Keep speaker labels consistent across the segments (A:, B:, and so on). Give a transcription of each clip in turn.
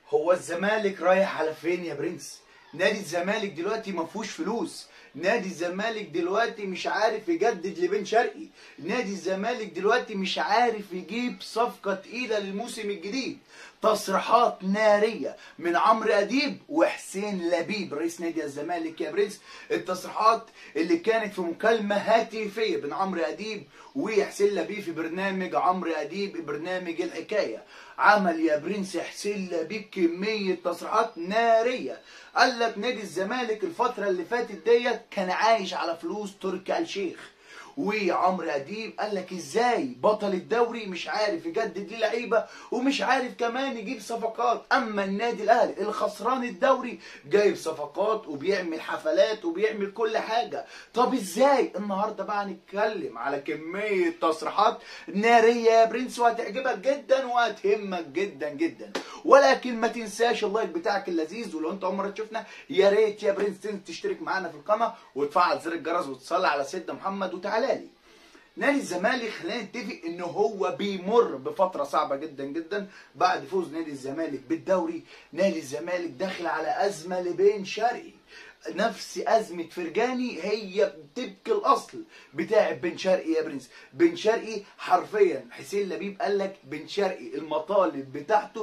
A: هو الزمالك رايح على فين يا برنس نادي الزمالك دلوقتي ما فيهوش فلوس نادي الزمالك دلوقتي مش عارف يجدد لبن شرقي نادي الزمالك دلوقتي مش عارف يجيب صفقة تقيلة للموسم الجديد تصريحات نارية من عمرو أديب وحسين لبيب رئيس نادي الزمالك يا برنس التصريحات اللي كانت في مكالمة هاتفية بين عمرو أديب وحسين لبيب في برنامج عمرو أديب برنامج الحكاية عمل يا برنس حسين لبيب كمية تصريحات نارية قال لك نادي الزمالك الفترة اللي فاتت ديت كان عايش على فلوس تركي آل الشيخ وعمرو اديب قال لك ازاي بطل الدوري مش عارف يجدد ليه لعيبه ومش عارف كمان يجيب صفقات اما النادي الاهلي اللي خسران الدوري جايب صفقات وبيعمل حفلات وبيعمل كل حاجه طب ازاي النهارده بقى هنتكلم على كميه تصريحات ناريه يا برنس وهتعجبك جدا وهتهمك جدا جدا ولكن ما تنساش اللايك بتاعك اللذيذ ولو انت اول مره تشوفنا يا ريت يا برنس تنزل تشترك معانا في القناه وتفعل زر الجرس وتصلي على سيدنا محمد وتعالى لي نادي الزمالك خلينا نتفق ان هو بيمر بفتره صعبه جدا جدا بعد فوز نادي الزمالك بالدوري نادي الزمالك داخل على ازمه لبين شرقي نفس أزمة فرجاني هي تبكي الأصل بتاع بن شرقي يا برنس بن شرقي حرفيا حسين لبيب قال لك بن شرقي المطالب بتاعته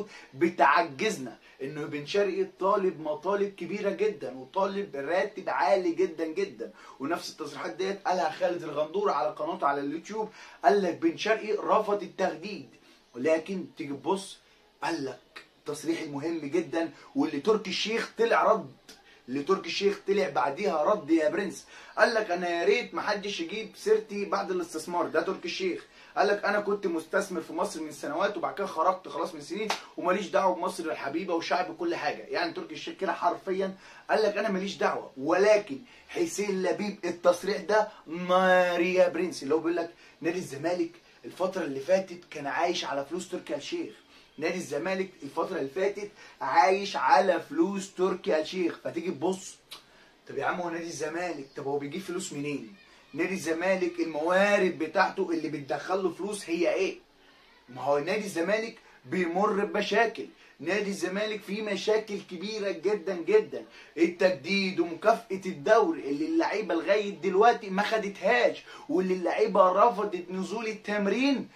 A: بتعجزنا انه بن شرقي طالب مطالب كبيره جدا وطالب راتب عالي جدا جدا ونفس التصريحات ديت قالها خالد الغندور على قناته على اليوتيوب قال لك بن شرقي رفض التجديد ولكن تيجي تبص قال لك التصريح المهم جدا واللي تركي الشيخ طلع رد اللي تركي الشيخ طلع بعديها رد يا برنس قال لك انا يا ريت محدش يجيب سيرتي بعد الاستثمار ده تركي الشيخ قال لك انا كنت مستثمر في مصر من سنوات وبعد كده خرجت خلاص من سنين وماليش دعوه بمصر الحبيبه وشعب كل حاجه يعني تركي الشيخ كده حرفيا قال لك انا ماليش دعوه ولكن حسين لبيب التصريح ده ناري يا برنس اللي هو بيقول لك نادي الزمالك الفتره اللي فاتت كان عايش على فلوس تركي آل الشيخ نادي الزمالك الفتره اللي فاتت عايش على فلوس تركي آل الشيخ فتيجي تبص طب يا عم هو نادي الزمالك طب هو بيجيب فلوس منين نادي الزمالك الموارد بتاعته اللي بتدخل له فلوس هي ايه ما هو نادي الزمالك بيمر بمشاكل نادي الزمالك فيه مشاكل كبيرة جدا جدا التجديد ومكافأة الدوري اللي اللعيبة لغاية دلوقتي ما خدتهاش واللي اللعيبة رفضت نزول التمرين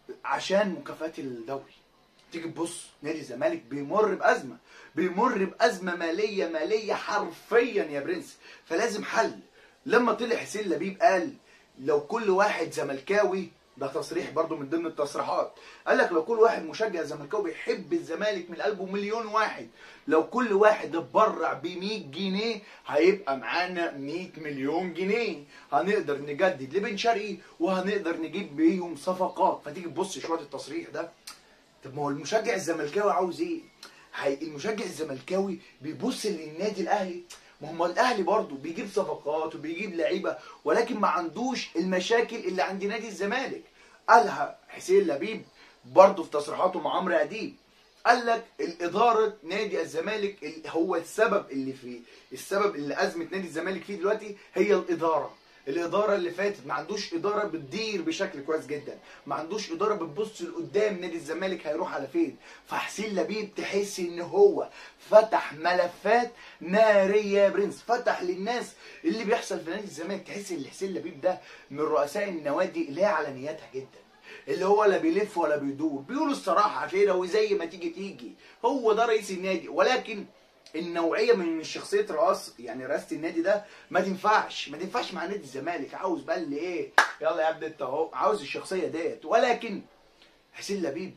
A: عشان مكافآت الدوري تيجي تبص نادي الزمالك بيمر بأزمة بيمر بأزمة مالية مالية حرفيا يا برنس فلازم حل لما طلع حسين لبيب قال لو كل واحد زملكاوي ده تصريح برضو من ضمن التصريحات قال لك لو كل واحد مشجع زملكاوي بيحب الزمالك من قلبه مليون واحد لو كل واحد اتبرع ب 100 جنيه هيبقى معانا 100 مليون جنيه هنقدر نجدد لبن شرقي وهنقدر نجيب بيهم صفقات فتيجي تبص شويه التصريح ده طب ما هو المشجع الزملكاوي عاوز ايه؟ هي المشجع الزملكاوي بيبص للنادي الاهلي ما هم الاهلي برضه بيجيب صفقات وبيجيب لعيبه ولكن ما عندوش المشاكل اللي عند نادي الزمالك قالها حسين لبيب برضه في تصريحاته مع عمرو اديب قال لك الاداره نادي الزمالك هو السبب اللي فيه السبب اللي ازمه نادي الزمالك فيه دلوقتي هي الاداره الاداره اللي فاتت ما عندوش اداره بتدير بشكل كويس جدا ما عندوش اداره بتبص لقدام نادي الزمالك هيروح على فين فحسين لبيب تحس ان هو فتح ملفات ناريه يا برنس فتح للناس اللي بيحصل في نادي الزمالك تحس ان حسين لبيب ده من رؤساء النوادي اللي هي على نياتها جدا اللي هو لا بيلف ولا بيدور بيقول الصراحه كده وزي ما تيجي تيجي هو ده رئيس النادي ولكن النوعيه من الشخصيه رئاس يعني رئاسه النادي ده ما تنفعش ما تنفعش مع نادي الزمالك عاوز بقى اللي ايه يلا يا ابني انت اهو عاوز الشخصيه ديت ولكن حسين لبيب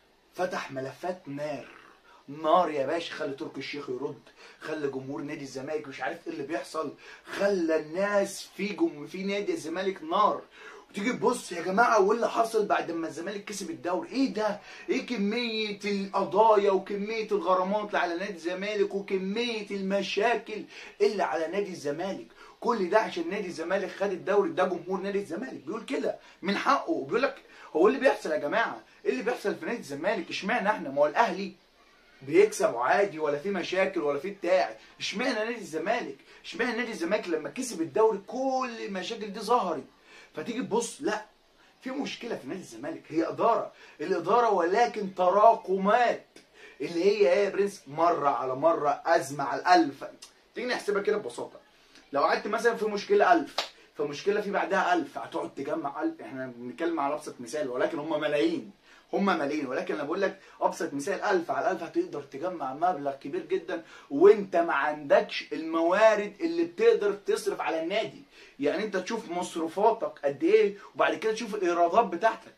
A: فتح ملفات نار نار يا باشا خلى تركي الشيخ يرد خلى جمهور نادي الزمالك مش عارف ايه اللي بيحصل خلى الناس في جم في نادي الزمالك نار وتيجي تبص يا جماعه وايه اللي حصل بعد ما الزمالك كسب الدوري ايه ده ايه كميه القضايا وكميه الغرامات اللي على نادي الزمالك وكميه المشاكل اللي على نادي الزمالك كل ده عشان نادي الزمالك خد الدوري ده جمهور نادي الزمالك بيقول كده من حقه بيقول لك هو اللي بيحصل يا جماعه ايه اللي بيحصل في نادي الزمالك اشمعنى احنا ما هو الاهلي بيكسب عادي ولا في مشاكل ولا في بتاع اشمعنى نادي الزمالك اشمعنى نادي الزمالك لما كسب الدوري كل المشاكل دي ظهرت فتيجي تبص لا في مشكله في نادي الزمالك هي اداره الاداره ولكن تراكمات اللي هي ايه يا برنس مره على مره ازمه على الالف تيجي نحسبها كده ببساطه لو قعدت مثلا في مشكله 1000 فمشكله في بعدها 1000 هتقعد تجمع 1000 احنا بنتكلم على ابسط مثال ولكن هم ملايين هم ملايين ولكن انا بقول لك ابسط مثال 1000 على 1000 هتقدر تجمع مبلغ كبير جدا وانت ما عندكش الموارد اللي بتقدر تصرف على النادي يعني انت تشوف مصروفاتك قد ايه وبعد كده تشوف الايرادات بتاعتك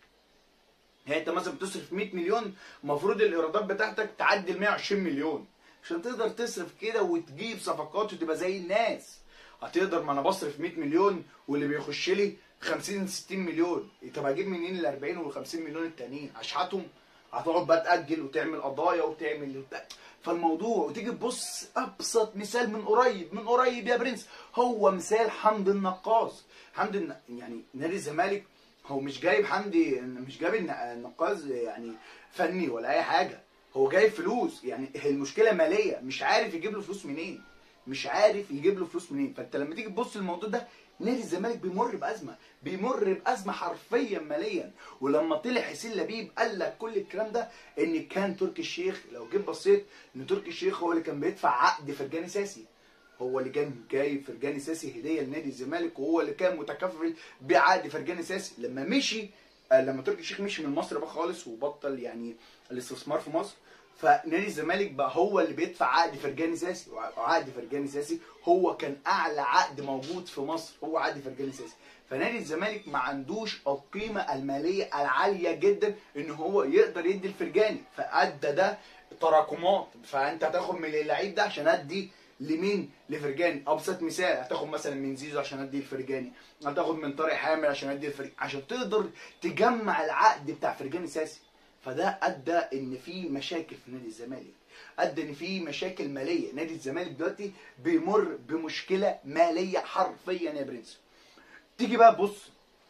A: يعني انت مثلا بتصرف 100 مليون المفروض الايرادات بتاعتك تعدي ال 120 مليون عشان تقدر تصرف كده وتجيب صفقات وتبقى زي الناس هتقدر ما انا بصرف 100 مليون واللي بيخش لي 50 60 مليون طب هجيب منين ال 40 وال 50 مليون التانيين اشحتهم هتقعد بقى تاجل وتعمل قضايا وتعمل وبتاع. فالموضوع وتيجي تبص ابسط مثال من قريب من قريب يا برنس هو مثال حمد النقاص حمد الن... يعني نادي الزمالك هو مش جايب حمدي مش جايب الن- النقاص يعني فني ولا اي حاجه هو جايب فلوس يعني هي المشكله ماليه مش عارف يجيب له فلوس منين مش عارف يجيب له فلوس منين فانت لما تيجي تبص للموضوع ده نادي الزمالك بيمر بازمه بيمر بازمه حرفيا ماليا ولما طلع حسين لبيب قال لك كل الكلام ده ان كان تركي الشيخ لو جيت بصيت ان تركي الشيخ هو اللي كان بيدفع عقد فرجاني ساسي هو اللي كان جايب فرجاني ساسي هديه لنادي الزمالك وهو اللي كان متكفل بعقد فرجاني ساسي لما مشي آه، لما تركي الشيخ مشي من مصر بقى خالص وبطل يعني الاستثمار في مصر فنادي الزمالك بقى هو اللي بيدفع عقد فرجاني ساسي وعقد فرجاني ساسي هو كان اعلى عقد موجود في مصر هو عقد فرجاني ساسي فنادي الزمالك ما عندوش القيمه الماليه العاليه جدا ان هو يقدر يدي الفرجاني فادى ده تراكمات فانت هتاخد من اللعيب ده عشان ادي لمين لفرجاني ابسط مثال هتاخد مثلا من زيزو عشان ادي الفرجاني هتاخد من طارق حامل عشان ادي الفرجاني عشان تقدر تجمع العقد بتاع فرجاني ساسي فده ادى ان في مشاكل في نادي الزمالك ادى ان في مشاكل ماليه نادي الزمالك دلوقتي بيمر بمشكله ماليه حرفيا يا برنس تيجي بقى تبص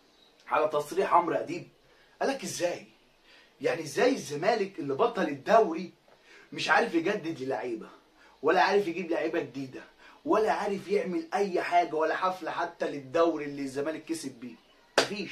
A: على تصريح عمرو اديب قالك ازاي يعني ازاي الزمالك اللي بطل الدوري مش عارف يجدد للعيبه ولا عارف يجيب لعيبه جديده ولا عارف يعمل اي حاجه ولا حفله حتى للدوري اللي الزمالك كسب بيه مفيش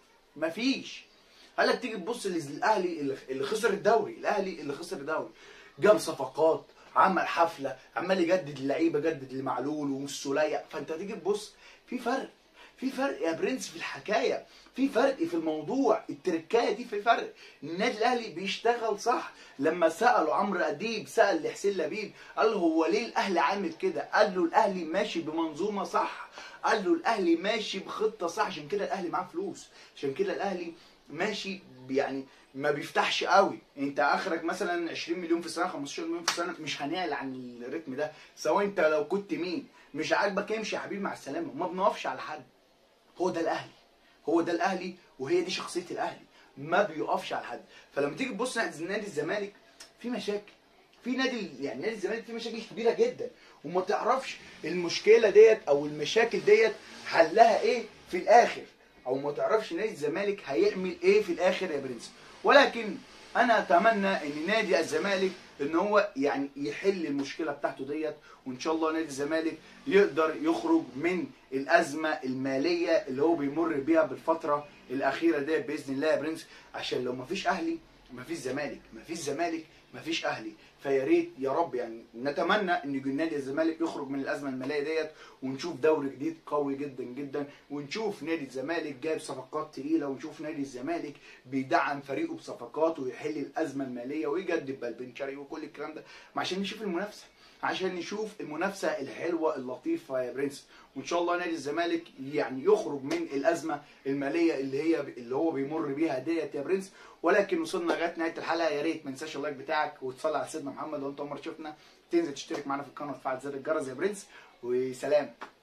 A: مفيش قال لك تيجي تبص للاهلي اللي- اللي خسر الدوري الاهلي اللي خسر الدوري جاب صفقات عمل حفله عمال يجدد اللعيبه جدد لمعلول والسوليه فانت تيجي تبص في فرق في فرق يا برنس في الحكايه في فرق في الموضوع التركايه دي في فرق النادي الاهلي بيشتغل صح لما سالوا عمرو اديب سال لحسين لبيب قال له هو ليه الاهلي عامل كده قال له الاهلي ماشي بمنظومه صح قال له الاهلي ماشي بخطه صح عشان كده الاهلي معاه فلوس عشان كده الاهلي ماشي يعني ما بيفتحش قوي انت اخرك مثلا 20 مليون في السنه 15 مليون في السنه مش هنعلى عن الريتم ده سواء انت لو كنت مين مش عاجبك امشي يا حبيبي مع السلامه ما بنقفش على حد هو ده الاهلي هو ده الاهلي وهي دي شخصيه الاهلي ما بيقفش على حد فلما تيجي تبص على نادي الزمالك في مشاكل في نادي يعني نادي الزمالك فيه مشاكل كبيره جدا وما تعرفش المشكله ديت او المشاكل ديت حلها ايه في الاخر او ما تعرفش نادي الزمالك هيعمل ايه في الاخر يا برنس ولكن انا اتمنى ان نادي الزمالك ان هو يعني يحل المشكله بتاعته ديت وان شاء الله نادي الزمالك يقدر يخرج من الازمه الماليه اللي هو بيمر بيها بالفتره الاخيره ديت باذن الله يا برنس عشان لو مفيش اهلي مفيش زمالك مفيش زمالك مفيش اهلي فيا ريت يا رب يعني نتمنى ان نادي الزمالك يخرج من الازمه الماليه ديت ونشوف دوري جديد قوي جدا جدا ونشوف نادي الزمالك جايب صفقات تقيله ونشوف نادي الزمالك بيدعم فريقه بصفقات ويحل الازمه الماليه ويجدد بقى بن شرقي وكل الكلام ده عشان نشوف المنافسه عشان نشوف المنافسه الحلوه اللطيفه يا برنس وان شاء الله نادي الزمالك يعني يخرج من الازمه الماليه اللي هي اللي هو بيمر بيها ديت يا برنس ولكن وصلنا لغايه نهايه الحلقه يا ريت ما تنساش اللايك بتاعك وتصلي على سيدنا محمد وانت عمر شفنا تنزل تشترك معانا في القناه وتفعل زر الجرس يا برنس وسلام